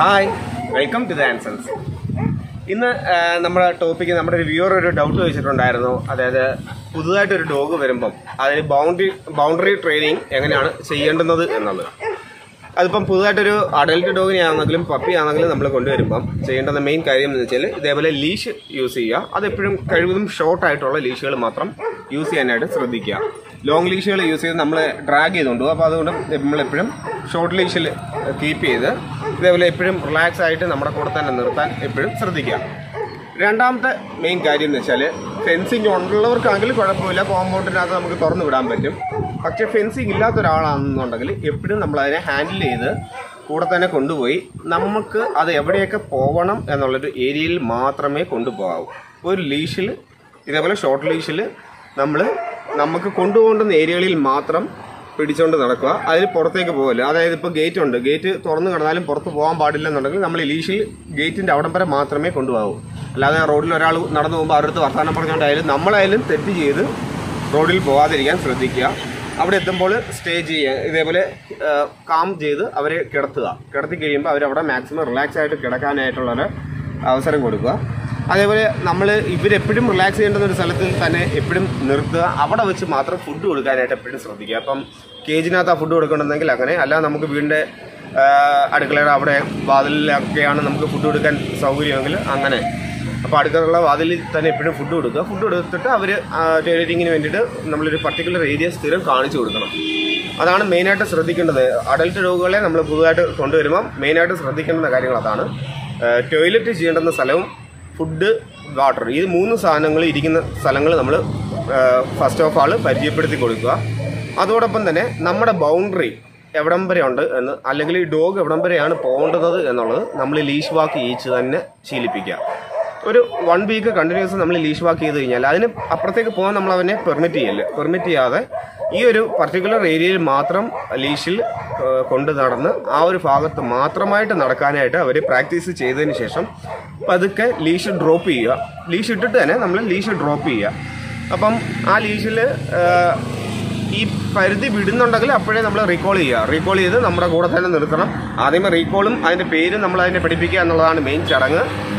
Hi welcome to the answers ഇന്ന് ആ, നമ്മുടെ ടോപ്പിക്ക് നമ്മുടെ ഒരു വ്യൂവർ ഒരു ഡൗട്ട് ചോദിച്ചിട്ടുണ്ടായിരുന്നു അതായത് പുതുതായിട്ട് ഒരു ഡോഗ് വരുമ്പം അതിന് ബൗണ്ടറി ബൗണ്ടറി ട്രെയിനിങ് എങ്ങനെയാണ് ചെയ്യേണ്ടുന്നത് എന്നുള്ളത് അതിപ്പം പുതുതായിട്ടൊരു അഡൽട്ട് ഡോഗിനെ ആണെങ്കിലും പപ്പി ആണെങ്കിലും നമ്മൾ കൊണ്ടുവരുമ്പം ചെയ്യേണ്ടുന്ന മെയിൻ കാര്യം എന്ന് വെച്ചാൽ ഇതേപോലെ ലീഷ് യൂസ് ചെയ്യുക അതെപ്പോഴും കഴിവതും ഷോർട്ട് ആയിട്ടുള്ള ലീഷുകൾ മാത്രം യൂസ് ചെയ്യാനായിട്ട് ശ്രദ്ധിക്കുക ലോങ് ലീഷുകൾ യൂസ് ചെയ്ത് നമ്മൾ ഡ്രാഗ് ചെയ്തുകൊണ്ട് പോകും അപ്പോൾ അതുകൊണ്ട് നമ്മളെപ്പോഴും ഷോർട്ട് ലീഷിൽ കീപ്പ് ചെയ്ത് ഇതേപോലെ എപ്പോഴും റിലാക്സ് ആയിട്ട് നമ്മുടെ കൂടെ തന്നെ നിർത്താൻ എപ്പോഴും ശ്രദ്ധിക്കുക രണ്ടാമത്തെ മെയിൻ കാര്യം എന്ന് വെച്ചാൽ ഫെൻസിങ് ഉള്ളവർക്കാണെങ്കിലും കുഴപ്പമില്ല കോമ്പൗണ്ടിനകത്ത് നമുക്ക് തുറന്നു വിടാൻ പറ്റും പക്ഷേ ഫെൻസിങ് ഇല്ലാത്ത ഒരാളാണെന്നുണ്ടെങ്കിൽ എപ്പോഴും നമ്മൾ അതിനെ ഹാൻഡിൽ ചെയ്ത് കൂടെ തന്നെ കൊണ്ടുപോയി നമുക്ക് അത് എവിടെയൊക്കെ പോകണം എന്നുള്ളൊരു ഏരിയയിൽ മാത്രമേ കൊണ്ടുപോകാവൂ ഒരു ലീഷിൽ ഇതേപോലെ ഷോർട്ട് ലീഷിൽ നമ്മൾ നമുക്ക് കൊണ്ടുപോകേണ്ടുന്ന ഏരിയകളിൽ മാത്രം പിടിച്ചുകൊണ്ട് നടക്കുക അതിന് പുറത്തേക്ക് പോകില്ല അതായത് ഇപ്പോൾ ഗേറ്റ് ഉണ്ട് ഗേറ്റ് തുറന്നു കിടന്നാലും പുറത്ത് പോകാൻ പാടില്ല എന്നുണ്ടെങ്കിൽ നമ്മൾ ലീഷിൽ ഗേറ്റിന്റെ അവിടം വരെ മാത്രമേ കൊണ്ടുപോകൂ അല്ലാതെ റോഡിൽ ഒരാൾ നടന്നു പോകുമ്പോൾ അവരുടെ അടുത്ത് വർത്തമാനം പറഞ്ഞുകൊണ്ടായാലും നമ്മളായാലും തെറ്റ് ചെയ്ത് റോഡിൽ പോകാതിരിക്കാൻ ശ്രദ്ധിക്കുക അവിടെ എത്തുമ്പോൾ സ്റ്റേ ചെയ്യുക ഇതേപോലെ കാം ചെയ്ത് അവരെ കിടത്തുക കിടത്തി കഴിയുമ്പോൾ അവരവിടെ മാക്സിമം റിലാക്സ് ആയിട്ട് കിടക്കാനായിട്ടുള്ളൊരു അവസരം കൊടുക്കുക അതേപോലെ നമ്മൾ ഇവരെപ്പോഴും റിലാക്സ് ചെയ്യേണ്ടുന്ന ഒരു സ്ഥലത്തിൽ തന്നെ എപ്പോഴും നിർത്തുക അവിടെ വെച്ച് മാത്രം ഫുഡ് കൊടുക്കാനായിട്ട് എപ്പോഴും ശ്രദ്ധിക്കുക അപ്പം കേജിനകത്ത് ആ ഫുഡ് കൊടുക്കണമെന്നെങ്കിൽ അങ്ങനെ അല്ല നമുക്ക് വീടിൻ്റെ ആ, അടുക്കളയുടെ അവിടെ വാതിലിലൊക്കെയാണ് നമുക്ക് ഫുഡ് കൊടുക്കാൻ സൗകര്യമെങ്കിൽ അങ്ങനെ അപ്പോൾ അടുക്കളയുള്ള വാതിലിൽ തന്നെ എപ്പോഴും ഫുഡ് കൊടുക്കുക ഫുഡ് കൊടുത്തിട്ട് അവർ ടോയ്ലറ്റിങ്ങിന് വേണ്ടിയിട്ട് നമ്മളൊരു പർട്ടിക്കുലർ ഏരിയ സ്ഥിരം കാണിച്ചു കൊടുക്കണം അതാണ് മെയിനായിട്ട് ശ്രദ്ധിക്കേണ്ടത് അഡൽട്ട് രോഗികളെ നമ്മൾ പുതുതായിട്ട് കൊണ്ടുവരുമ്പം മെയിനായിട്ട് ശ്രദ്ധിക്കേണ്ട കാര്യങ്ങൾ അതാണ് ടോയ്ലറ്റ് ചെയ്യേണ്ടുന്ന സ്ഥലവും ഫുഡ് വാട്ടർ ഈ മൂന്ന് സാധനങ്ങൾ ഇരിക്കുന്ന സ്ഥലങ്ങൾ നമ്മൾ ഫസ്റ്റ് ഓഫ് ആൾ പരിചയപ്പെടുത്തി കൊടുക്കുക അതോടൊപ്പം തന്നെ നമ്മുടെ ബൗണ്ടറി എവിടം വരെ ഉണ്ട് എന്ന് അല്ലെങ്കിൽ ഈ ഡോഗ് എവിടം വരെയാണ് പോകേണ്ടത് എന്നുള്ളത് നമ്മൾ ലീഷ് വാക്ക് ചെയ്യിച്ച് തന്നെ ശീലിപ്പിക്കുക ഒരു വൺ വീക്ക് കണ്ടിന്യൂസ് നമ്മൾ ലീഷ് വാക്ക് ചെയ്ത് കഴിഞ്ഞാൽ അതിന് അപ്പുറത്തേക്ക് പോകാൻ നമ്മൾ അവനെ പെർമിറ്റ് ചെയ്യില്ല പെർമിറ്റ് ചെയ്യാതെ ഈ ഒരു പർട്ടിക്കുലർ ഏരിയയിൽ മാത്രം ലീഷിൽ ഏഹ്, കൊണ്ട് നടന്ന് ആ ഒരു ഭാഗത്ത് മാത്രമായിട്ട് നടക്കാനായിട്ട് അവർ പ്രാക്ടീസ് ചെയ്തതിന് ശേഷം പതുക്കെ ലീഷ് ഡ്രോപ്പ് ചെയ്യുക ലീഷ് ഇട്ടിട്ട് തന്നെ നമ്മൾ ലീഷ് ഡ്രോപ്പ് ചെയ്യുക അപ്പം ആ ലീഷിൽ ഈ പരിധി വിടുന്നുണ്ടെങ്കിൽ അപ്പോഴേ നമ്മൾ റീകോൾ ചെയ്യുക റീകോൾ ചെയ്ത് നമ്മുടെ കൂടെ തന്നെ നിർത്തണം ആദ്യമേ റീകോളും അതിൻ്റെ പേരും നമ്മൾ അതിനെ പഠിപ്പിക്കുക എന്നുള്ളതാണ് മെയിൻ ചടങ്ങ്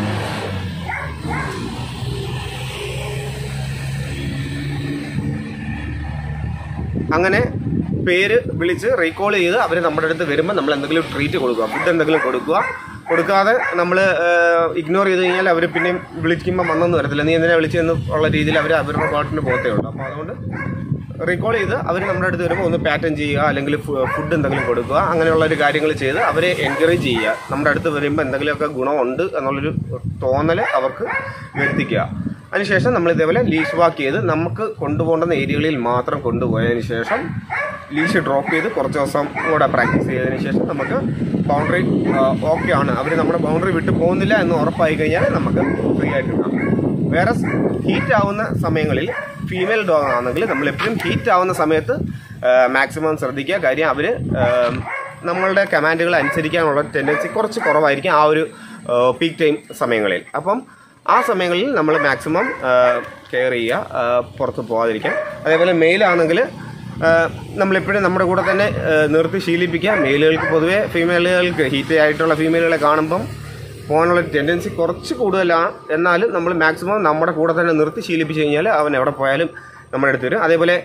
അങ്ങനെ പേര് വിളിച്ച് റീകോൾ ചെയ്ത് അവർ നമ്മുടെ അടുത്ത് വരുമ്പോൾ നമ്മൾ എന്തെങ്കിലും ട്രീറ്റ് കൊടുക്കുക ഫുഡ് എന്തെങ്കിലും കൊടുക്കുക കൊടുക്കാതെ നമ്മൾ ഇഗ്നോർ ചെയ്ത് കഴിഞ്ഞാൽ അവർ പിന്നെയും വിളിക്കുമ്പോൾ വന്നൊന്നും വരത്തില്ല നീ എന്തിനാ വിളിച്ചതെന്ന് ഉള്ള രീതിയിൽ അവർ അവരുടെ പാട്ടിന് പോകത്തേ ഉള്ളൂ അപ്പോൾ അതുകൊണ്ട് റീകോൾ ചെയ്ത് അവർ നമ്മുടെ അടുത്ത് വരുമ്പോൾ ഒന്ന് പാറ്റേൺ ചെയ്യുക അല്ലെങ്കിൽ ഫുഡ് എന്തെങ്കിലും കൊടുക്കുക അങ്ങനെയുള്ള ഒരു കാര്യങ്ങൾ ചെയ്ത് അവരെ എൻകറേജ് ചെയ്യുക നമ്മുടെ അടുത്ത് വരുമ്പോൾ എന്തെങ്കിലുമൊക്കെ ഗുണമുണ്ട് എന്നുള്ളൊരു തോന്നൽ അവർക്ക് വരുത്തിക്കുക അതിനുശേഷം നമ്മൾ ഇതേപോലെ ലീഷ് വാക്ക് ചെയ്ത് നമുക്ക് കൊണ്ടുപോകേണ്ടുന്ന ഏരിയകളിൽ മാത്രം കൊണ്ടുപോയതിന് ശേഷം ലീഷ് ഡ്രോപ്പ് ചെയ്ത് കുറച്ച് ദിവസം കൂടെ പ്രാക്ടീസ് ചെയ്തതിന് ശേഷം നമുക്ക് ബൗണ്ടറി ഓക്കെ ആണ് അവർ നമ്മുടെ ബൗണ്ടറി വിട്ട് പോകുന്നില്ല എന്ന് ഉറപ്പായി കഴിഞ്ഞാൽ നമുക്ക് ഫ്രീ ആയിട്ട് കിട്ടാം വേറെ ഹീറ്റ് ആവുന്ന സമയങ്ങളിൽ ഫീമെയിൽ ഡോഗ് ആണെങ്കിൽ നമ്മൾ എപ്പോഴും ഹീറ്റ് ആവുന്ന സമയത്ത് മാക്സിമം ശ്രദ്ധിക്കുക കാര്യം അവർ നമ്മളുടെ കമാൻഡുകൾ അനുസരിക്കാനുള്ള ടെൻഡൻസി കുറച്ച് കുറവായിരിക്കും ആ ഒരു പീക്ക് ടൈം സമയങ്ങളിൽ അപ്പം ആ സമയങ്ങളിൽ നമ്മൾ മാക്സിമം കെയർ ചെയ്യുക ആ, പുറത്ത് പോകാതിരിക്കാൻ അതേപോലെ മെയിലാണെങ്കിൽ നമ്മളെപ്പോഴും നമ്മുടെ കൂടെ തന്നെ ആ, നിർത്തി ശീലിപ്പിക്കുക മെയിലുകൾക്ക് പൊതുവേ ഫീമെയിലുകൾക്ക് ഹീറ്റ് ആയിട്ടുള്ള ഫീമെയിലുകളെ കാണുമ്പം പോകാനുള്ള ടെൻഡൻസി കുറച്ച് കൂടുതലാണ് എന്നാലും നമ്മൾ മാക്സിമം നമ്മുടെ കൂടെ തന്നെ നിർത്തി ശീലിപ്പിച്ച് കഴിഞ്ഞാൽ അവൻ എവിടെ പോയാലും നമ്മുടെ അടുത്ത് വരും അതേപോലെ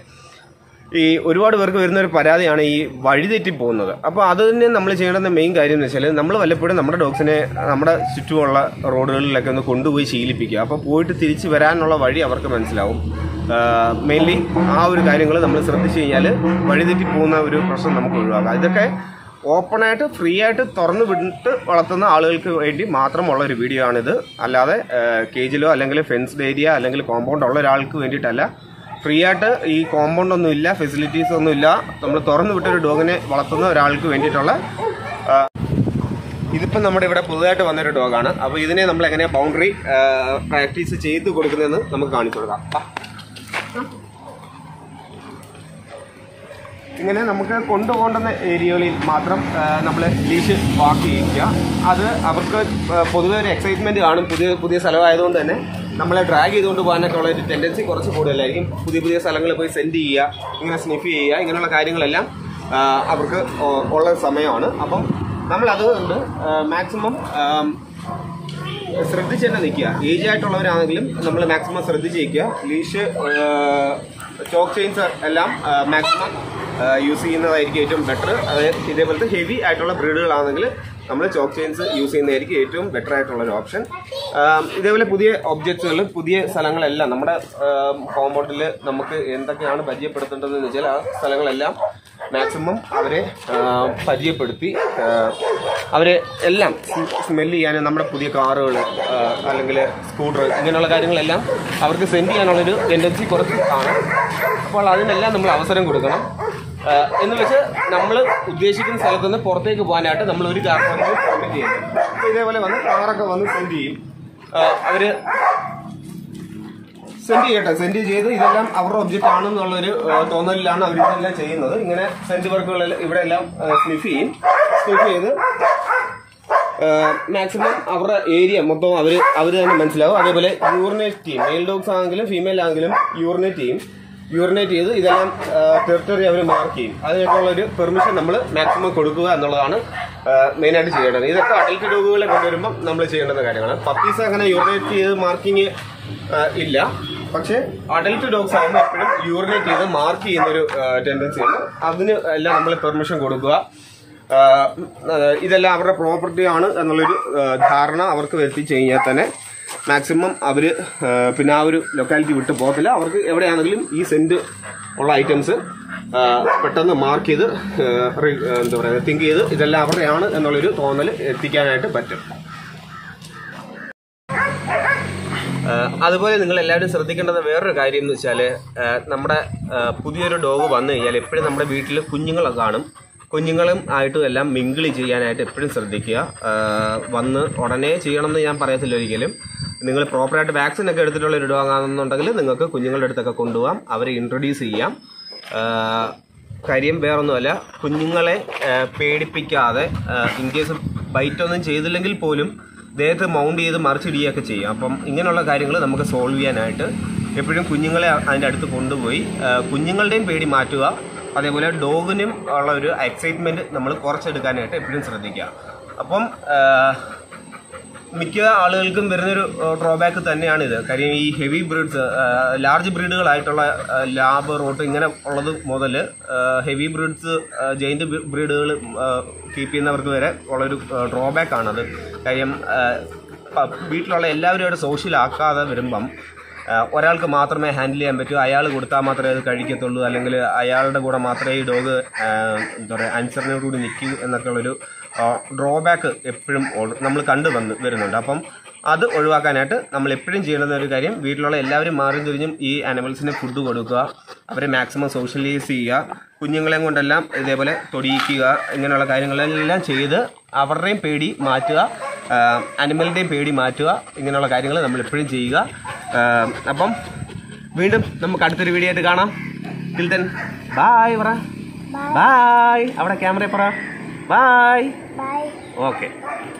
ഈ ഒരുപാട് പേർക്ക് വരുന്ന ഒരു പരാതിയാണ് ഈ വഴിതെറ്റി പോകുന്നത് അപ്പോൾ അത് തന്നെ നമ്മൾ ചെയ്യേണ്ടുന്ന മെയിൻ കാര്യം എന്ന് വെച്ചാൽ നമ്മൾ വല്ലപ്പോഴും നമ്മുടെ ഡോഗ്സിനെ നമ്മുടെ ചുറ്റുമുള്ള റോഡുകളിലൊക്കെ ഒന്ന് കൊണ്ടുപോയി ശീലിപ്പിക്കുക അപ്പോൾ പോയിട്ട് തിരിച്ച് വരാനുള്ള വഴി അവർക്ക് മനസ്സിലാവും മെയിൻലി ആ ഒരു കാര്യങ്ങൾ നമ്മൾ ശ്രദ്ധിച്ചു കഴിഞ്ഞാൽ വഴിതെറ്റി പോകുന്ന ഒരു പ്രശ്നം നമുക്ക് ഒഴിവാക്കാം ഇതൊക്കെ ഓപ്പണായിട്ട് ഫ്രീ ആയിട്ട് തുറന്നു വിട്ട് വളർത്തുന്ന ആളുകൾക്ക് വേണ്ടി മാത്രമുള്ള ഒരു വീഡിയോ ആണിത് അല്ലാതെ കേജിലോ അല്ലെങ്കിൽ ഫെൻസ്ഡ് ഏരിയ അല്ലെങ്കിൽ കോമ്പൗണ്ട് ഉള്ള ഒരാൾക്ക് വേണ്ടിയിട്ടല്ല ഫ്രീ ആയിട്ട് ഈ കോമ്പൗണ്ട് ഒന്നും ഇല്ല ഫെസിലിറ്റീസ് ഒന്നും ഇല്ല നമ്മൾ തുറന്നു വിട്ട ഒരു ഡോഗിനെ വളർത്തുന്ന ഒരാൾക്ക് വേണ്ടിയിട്ടുള്ള ആ, ഇതിപ്പം നമ്മുടെ ഇവിടെ പുതുതായിട്ട് വന്നൊരു ഡോഗാണ് അപ്പോൾ ഇതിനെ നമ്മൾ എങ്ങനെയാ ബൗണ്ടറി പ്രാക്ടീസ് ചെയ്ത് കൊടുക്കുന്നതെന്ന് നമുക്ക് കാണിച്ചു കൊടുക്കാം വാ. ഇങ്ങനെ നമുക്ക് കൊണ്ടുപോകേണ്ടുന്ന ഏരിയകളിൽ മാത്രം നമ്മൾ ലീഷ് വാക്ക് ചെയ്യിക്കുക അത് അവർക്ക് ആ, പൊതുവെ ഒരു എക്സൈറ്റ്മെന്റ് കാണും പുതിയ പുതിയ സ്ഥലമായതുകൊണ്ട് തന്നെ നമ്മളെ ഡ്രാഗ് ചെയ്തുകൊണ്ട് പോകാനൊക്കെ ഉള്ള ഒരു ടെൻഡൻസി കുറച്ച് കൂടുതലായിരിക്കും പുതിയ പുതിയ സ്ഥലങ്ങളിൽ പോയി സെൻഡ് ചെയ്യുക ഇങ്ങനെ സ്നിഫ് ചെയ്യുക ഇങ്ങനെയുള്ള കാര്യങ്ങളെല്ലാം ആ, അവർക്ക് ഉ- ഉള്ള സമയമാണ് അപ്പം നമ്മൾ അതുകൊണ്ട് മാക്സിമം ശ്രദ്ധിച്ച് തന്നെ നിൽക്കുക ഏജ് ആയിട്ടുള്ളവരാണെങ്കിലും നമ്മൾ മാക്സിമം ശ്രദ്ധിച്ച് നിൽക്കുക ലീഷ് ചോക്ക് ചെയിൻസ് എല്ലാം മാക്സിമം യൂസ് ചെയ്യുന്നതായിരിക്കും ഏറ്റവും ബെറ്റർ അത് ഇതേപോലത്തെ ഹെവി ആയിട്ടുള്ള ബ്രീഡുകളാണെങ്കിൽ നമ്മൾ ചോക്ക് ചെയിൻസ് യൂസ് ചെയ്യുന്നതായിരിക്കും ഏറ്റവും ബെറ്റർ ആയിട്ടുള്ള ഒരു ഓപ്ഷൻ ഇതേപോലെ പുതിയ ഒബ്ജക്ട്സുകൾ പുതിയ സ്ഥലങ്ങളെല്ലാം നമ്മുടെ കോമ്പൗണ്ടിൽ നമുക്ക് എന്തൊക്കെയാണ് പരിചയപ്പെടുത്തേണ്ടതെന്ന് വെച്ചാൽ ആ സ്ഥലങ്ങളെല്ലാം മാക്സിമം അവരെ ആ, പരിചയപ്പെടുത്തി ആ, അവരെ എല്ലാം സ്മെല്ല് ചെയ്യാനും നമ്മുടെ പുതിയ കാറുകൾ അല്ലെങ്കിൽ സ്കൂട്ടർ ഇങ്ങനെയുള്ള കാര്യങ്ങളെല്ലാം അവർക്ക് സെൻഡ് ചെയ്യാനുള്ളൊരു ടെൻഡൻസി കുറച്ച് ആണ് അപ്പോൾ അതിനെല്ലാം നമ്മൾ അവസരം കൊടുക്കണം ആ, എന്ന് വെച്ച് നമ്മൾ ഉദ്ദേശിക്കുന്ന സ്ഥലത്ത് നിന്ന് പുറത്തേക്ക് പോകാനായിട്ട് നമ്മൾ ഒരു കാരണവശാലും പെർമിറ്റ് ചെയ്യുന്നത് അപ്പോൾ ഇതേപോലെ വന്ന് കാറൊക്കെ വന്ന് സെൻഡ് ചെയ്യും ആ, അവര് സെൻഡ് ചെയ്യട്ടെ സെൻഡ് ചെയ്ത് ഇതെല്ലാം അവരുടെ ഒബ്ജക്റ്റ് ആണെന്നുള്ളൊരു ആ, തോന്നലിലാണ് അവർ ഇതെല്ലാം ചെയ്യുന്നത് ഇങ്ങനെ സെൻഡ് വർക്കുകൾ ഇവിടെ എല്ലാം സ്നിഫ് ചെയ്യും സ്നിഫ് ചെയ്ത് മാക്സിമം അവരുടെ ഏരിയ മൊത്തം അവർ അവർ തന്നെ മനസ്സിലാവും അതേപോലെ യൂറിനേറ്റ് ചെയ്യും മെയിൽ ഡോഗ്സ് ആണെങ്കിലും ഫീമെയിൽ ആണെങ്കിലും യൂറിനേറ്റ് ചെയ്യും യൂറിനേറ്റ് ചെയ്ത് ഇതെല്ലാം ടെറിട്ടറി അവർ മാർക്ക് ചെയ്യും അതിനൊക്കെയുള്ള ഒരു പെർമിഷൻ നമ്മൾ മാക്സിമം കൊടുക്കുക എന്നുള്ളതാണ് മെയിനായിട്ട് ചെയ്യേണ്ടത് ഇതൊക്കെ അഡൽട്ട് ഡോഗുകളെ കൊണ്ടുവരുമ്പം നമ്മൾ ചെയ്യേണ്ടുന്ന കാര്യമാണ് പപ്പീസ് അങ്ങനെ യൂറിനേറ്റ് ചെയ്ത് മാർക്കിങ് ഇല്ല പക്ഷേ അഡൽട്ട് ഡോഗ്സ് ആകുമ്പോൾ എപ്പോഴും യൂറിനേറ്റ് ചെയ്ത് മാർക്ക് ചെയ്യുന്ന ഒരു ടെൻഡൻസി ഉണ്ട് അതിന് എല്ലാം നമ്മൾ പെർമിഷൻ കൊടുക്കുക ആഹ് ആഹ് ഇതെല്ലാം അവരുടെ പ്രോപ്പർട്ടി ആണ് എന്നുള്ളൊരു ആഹ് ധാരണ അവർക്ക് വരുത്തി കഴിഞ്ഞാൽ തന്നെ മാക്സിമം അവർ പിന്നെ ആ ഒരു ലൊക്കാലിറ്റി വിട്ട് പോകത്തില്ല അവർക്ക് എവിടെയാണെങ്കിലും ഈ സെന്റ് ഉള്ള ഐറ്റംസ് പെട്ടെന്ന് മാർക്ക് ചെയ്ത് ആഹ് റി- ആഹ് എന്താ പറയുക തിങ്ക് ചെയ്ത് ഇതെല്ലാം അവരുടെയാണ് എന്നുള്ളൊരു തോന്നൽ എത്തിക്കാനായിട്ട് പറ്റും ആഹ് അതുപോലെ നിങ്ങൾ എല്ലാവരും ശ്രദ്ധിക്കേണ്ടത് വേറൊരു കാര്യം എന്ന് വെച്ചാൽ നമ്മുടെ ആഹ് പുതിയൊരു ഡോഗ് വന്നു കഴിഞ്ഞാൽ എപ്പോഴും നമ്മുടെ വീട്ടിൽ കുഞ്ഞുങ്ങളൊക്കെ കാണും കുഞ്ഞുങ്ങളും ആയിട്ടും എല്ലാം മിങ്കിൾ ചെയ്യാനായിട്ട് എപ്പോഴും ശ്രദ്ധിക്കുക ആഹ് വന്ന് ഉടനെ ചെയ്യണമെന്ന് ഞാൻ പറയത്തില്ല ഒരിക്കലും നിങ്ങൾ പ്രോപ്പറായിട്ട് വാക്സിൻ ഒക്കെ എടുത്തിട്ടുള്ള ഒരു ഡോഗ് ആണെന്നുണ്ടെങ്കിൽ നിങ്ങൾക്ക് കുഞ്ഞുങ്ങളുടെ അടുത്തൊക്കെ കൊണ്ടുപോകാം അവരെ ഇൻട്രൊഡ്യൂസ് ചെയ്യാം ആഹ് കാര്യം വേറൊന്നുമല്ല കുഞ്ഞുങ്ങളെ ആഹ് പേടിപ്പിക്കാതെ ഇൻ കേസ് ബൈറ്റ് ഒന്നും ചെയ്തില്ലെങ്കിൽ പോലും ദേഹത്ത് മൗണ്ട് ചെയ്ത് മറിച്ചിടുകയൊക്കെ ചെയ്യും അപ്പം ഇങ്ങനെയുള്ള കാര്യങ്ങൾ നമുക്ക് സോൾവ് ചെയ്യാനായിട്ട് എപ്പോഴും കുഞ്ഞുങ്ങളെ അതിൻ്റെ അടുത്ത് കൊണ്ടുപോയി ആ, കുഞ്ഞുങ്ങളുടെയും പേടി മാറ്റുക അതേപോലെ ഡോഗിനും ഉള്ള ഒരു എക്സൈറ്റ്മെൻറ്റ് നമ്മൾ കുറച്ചെടുക്കാനായിട്ട് എപ്പോഴും ശ്രദ്ധിക്കുക അപ്പം ആ, മിക്ക ആളുകൾക്കും വരുന്നൊരു ഡ്രോബാക്ക് തന്നെയാണ് ഇത് കാര്യം ഈ ഹെവി ബ്രീഡ്സ് ലാർജ് ബ്രീഡുകളായിട്ടുള്ള ലാബ് റോട്ട് ഇങ്ങനെ ഉള്ളത് മുതൽ ഹെവി ബ്രീഡ്സ് ജയിന്റ് ബ്രീഡുകൾ കീപ്പ് ചെയ്യുന്നവർക്ക് വരെ ഉള്ളൊരു ഡ്രോബാക്ക് ആണത് കാര്യം ആ, പ- വീട്ടിലുള്ള എല്ലാവരും സോഷ്യൽ ആക്കാതെ വരുമ്പം ആ, ഒരാൾക്ക് മാത്രമേ ഹാൻഡിൽ ചെയ്യാൻ പറ്റൂ അയാൾ കൊടുത്താൽ മാത്രമേ അത് കഴിക്കത്തുള്ളൂ അല്ലെങ്കിൽ അയാളുടെ കൂടെ മാത്രമേ ഈ ഡോഗ് എന്താ പറയുക അനുസരണയോട് കൂടി നിൽക്കൂ എന്നൊക്കെയുള്ളൊരു ഡ്രോബാക്ക് എപ്പോഴും നമ്മൾ കണ്ടു വന്ന് വരുന്നുണ്ട് അപ്പം അത് ഒഴിവാക്കാനായിട്ട് നമ്മൾ എപ്പോഴും ചെയ്യേണ്ടുന്ന ഒരു കാര്യം വീട്ടിലുള്ള എല്ലാവരും മാറി തിരിഞ്ഞും ഈ ആനിമൽസിന് ഫുഡ് കൊടുക്കുക അവരെ മാക്സിമം സോഷ്യലൈസ് ചെയ്യുക കുഞ്ഞുങ്ങളെയും കൊണ്ടെല്ലാം ഇതേപോലെ തൊടിയിക്കുക ഇങ്ങനെയുള്ള കാര്യങ്ങളെല്ലാം ചെയ്ത് അവരുടെയും പേടി മാറ്റുക അനിമലിൻ്റെയും പേടി മാറ്റുക ഇങ്ങനെയുള്ള കാര്യങ്ങൾ നമ്മൾ എപ്പോഴും ചെയ്യുക ആ, അപ്പം വീണ്ടും നമുക്ക് അടുത്തൊരു വീഡിയോ ആയിട്ട് കാണാം ടിൽ ദെൻ ബായ് പറ ബായ് അവിടെ ക്യാമറ പറ ബായ് Bye. ഓക്കെ